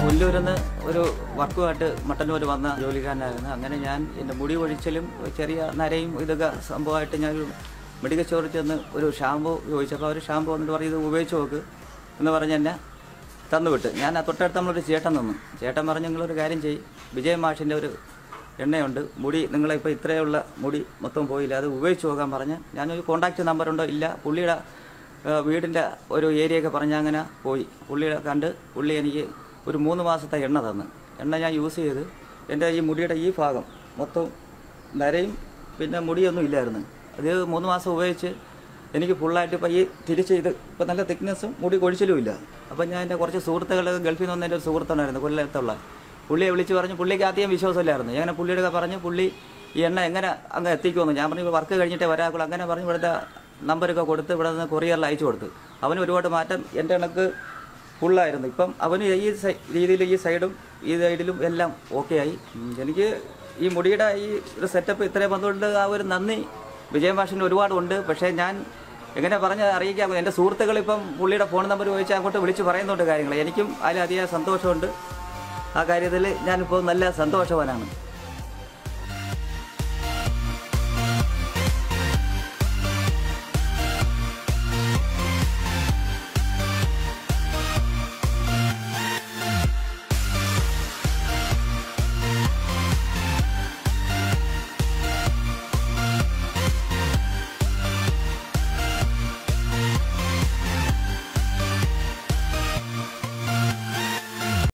പുല്ലൂരിന്ന് ഒരു വർക്കുമായിട്ട് മട്ടന്നൂർ വന്ന ജോലിക്കാരനായിരുന്നു അങ്ങനെ ഞാൻ എൻ്റെ മുടി ഒഴിച്ചലും ചെറിയ നരയും ഇതൊക്കെ സംഭവമായിട്ട് ഞാൻ ഒരു മെഡിക്കൽ സ്റ്റോറിൽ ചെന്ന് ഒരു ഷാമ്പു ചോദിച്ചപ്പോൾ അവർ ഷാമ്പു വന്നിട്ട് പറയും ഇത് ഉപയോഗിച്ച് നോക്ക് എന്ന് പറഞ്ഞ് എന്നെ തന്നുവിട്ട് ഞാൻ ആ തൊട്ടടുത്ത് നമ്മളൊരു ചേട്ടൻ തന്നു ചേട്ടൻ പറഞ്ഞു നിങ്ങളൊരു കാര്യം ചെയ്യും വിജയ മാഷിൻ്റെ ഒരു എണ്ണയുണ്ട് മുടി നിങ്ങളിപ്പോൾ ഇത്രയുള്ള മുടി മൊത്തം പോയില്ല അത് ഉപയോഗിച്ച് നോക്കാൻ പറഞ്ഞ് ഞാനൊരു കോൺടാക്റ്റ് നമ്പറുണ്ടോ ഇല്ല പുള്ളിയുടെ ആ, വീടിൻ്റെ ഒരു ഏരിയയൊക്കെ പറഞ്ഞ് അങ്ങനെ പോയി പുള്ളിയെ കണ്ട് പുള്ളി എനിക്ക് ഒരു മൂന്ന് മാസത്തെ എണ്ണ തന്ന് എണ്ണ ഞാൻ യൂസ് ചെയ്ത് എൻ്റെ ഈ മുടിയുടെ ഈ ഭാഗം മൊത്തം നരയും പിന്നെ മുടിയൊന്നും ഇല്ലായിരുന്നു അത് മൂന്ന് മാസം ഉപയോഗിച്ച് എനിക്ക് ഫുള്ളായിട്ട് ഇപ്പോൾ ഈ തിരിച്ച് ഇത് ഇപ്പോൾ നല്ല തിക്നെസ്സും മുടി കൊഴിച്ചിലും ഇല്ല അപ്പം ഞാൻ എൻ്റെ കുറച്ച് സുഹൃത്തുക്കൾ ഗൾഫിൽ നിന്ന് വന്ന എൻ്റെ ഒരു സുഹൃത്തുണ്ടായിരുന്നു കൊല്ലത്തുള്ള പുള്ളിയെ വിളിച്ച് പറഞ്ഞു പുള്ളിക്ക് ആദ്യം വിശ്വാസമില്ലായിരുന്നു ഞാൻ അങ്ങനെ പുള്ളിയുടെ പറഞ്ഞു പുള്ളി ഈ എണ്ണ എങ്ങനെ അങ്ങ് എത്തിക്കുമെന്ന് ഞാൻ പറഞ്ഞു വർക്ക് കഴിഞ്ഞിട്ടേ വരാക്കുള്ളൂ അങ്ങനെ പറഞ്ഞ് ഇവിടുത്തെ നമ്പരൊക്കെ കൊടുത്ത് ഇവിടെ നിന്ന് കൊറിയറിൽ അയച്ചു കൊടുത്തു അവന് ഒരുപാട് മാറ്റം എൻ്റെ കണക്ക് ഫുള്ളായിരുന്നു ഇപ്പം അവന് ഈ സൈ- രീതിയിൽ ഈ സൈഡും ഈ സൈഡിലും എല്ലാം ഓക്കെ ആയി ഉം, എനിക്ക് ഈ മുടിയുടെ ഈ ഒരു സെറ്റപ്പ് ഇത്രയും വന്നുകൊണ്ട് ആ ഒരു നന്ദി വിജയമാഷിന് ഒരുപാടുണ്ട് പക്ഷേ ഞാൻ എങ്ങനെ പറഞ്ഞ് അറിയിക്കാം എൻ്റെ സുഹൃത്തുക്കൾ ഇപ്പം പുള്ളിയുടെ ഫോൺ നമ്പർ ചോദിച്ച് അങ്ങോട്ട് വിളിച്ച് പറയുന്നുണ്ട് കാര്യങ്ങൾ എനിക്കും അതിലധികം സന്തോഷമുണ്ട് ആ കാര്യത്തിൽ ഞാനിപ്പോൾ നല്ല സന്തോഷവാനാണ്